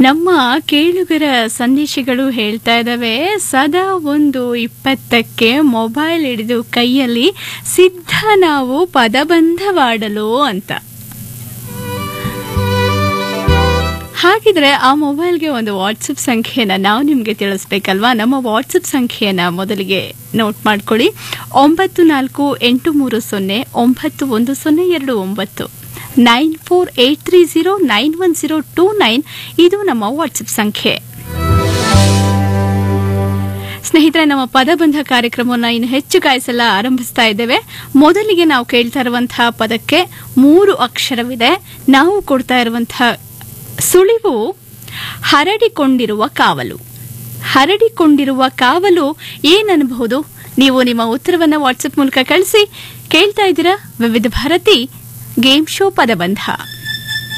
ನಮ್ಮ ಕೇಳುಗರ ಸಂದೇಶಗಳು ಹೇಳ್ತಾ ಇದ್ದಾವೆ ಸದಾ ಒಂದು ಇಪ್ಪತ್ತಕ್ಕೆ ಮೊಬೈಲ್ ಹಿಡಿದು ಕೈಯಲ್ಲಿ ಸಿದ್ಧ ನಾವು ಪದಬಂಧವಾಡಲು ಅಂತ ಹಾಗಿದ್ರೆ ಆ ಮೊಬೈಲ್ಗೆ ಒಂದು ವಾಟ್ಸಪ್ ಸಂಖ್ಯೆನ ನಾವು ನಿಮಗೆ ತಿಳಿಸ್ಬೇಕಲ್ವಾ ನಮ್ಮ ವಾಟ್ಸಪ್ ಸಂಖ್ಯೆಯನ್ನ ಮೊದಲಿಗೆ ನೋಟ್ ಮಾಡ್ಕೊಳ್ಳಿ ಒಂಬತ್ತು ನಾಲ್ಕು ಎಂಟು ಮೂರು ಸೊನ್ನೆ ಒಂಬತ್ತು ಒಂದು ಸೊನ್ನೆ ಎರಡು ಒಂಬತ್ತು nine four eight three zero nine one zero two nine ಇದು ನಮ್ಮ ವಾಟ್ಸಪ್ ಸಂಖ್ಯೆ ಸ್ನೇಹಿತರೆ ನಮ್ಮ ಪದಬಂಧ ಕಾರ್ಯಕ್ರಮವನ್ನು ಇನ್ನು ಹೆಚ್ಚು ಕಾಯಿಸಲ್ಲ ಆರಂಭಿಸ್ತಾ ಇದ್ದೇವೆ ಮೊದಲಿಗೆ ನಾವು ಕೇಳ್ತಾ ಇರುವಂತಹ ಪದಕ್ಕೆ ಮೂರು ಅಕ್ಷರವಿದೆ ನಾವು ಕೊಡ್ತಾ ಇರುವಂತಹ ಸುಳಿವು ಹರಡಿಕೊಂಡಿರುವ ಕಾವಲು ಹರಡಿಕೊಂಡಿರುವ ಕಾವಲು ಏನನ್ನಬಹುದು ನೀವು ನಿಮ್ಮ ಉತ್ತರವನ್ನು ವಾಟ್ಸಪ್ ಮೂಲಕ ಕಳಿಸಿ ಕೇಳ್ತಾ ಇದ್ದೀರಾ ವಿವಿಧ ಭಾರತಿ ಗೇಮ್ ಶೋ ಪದಬಂಧ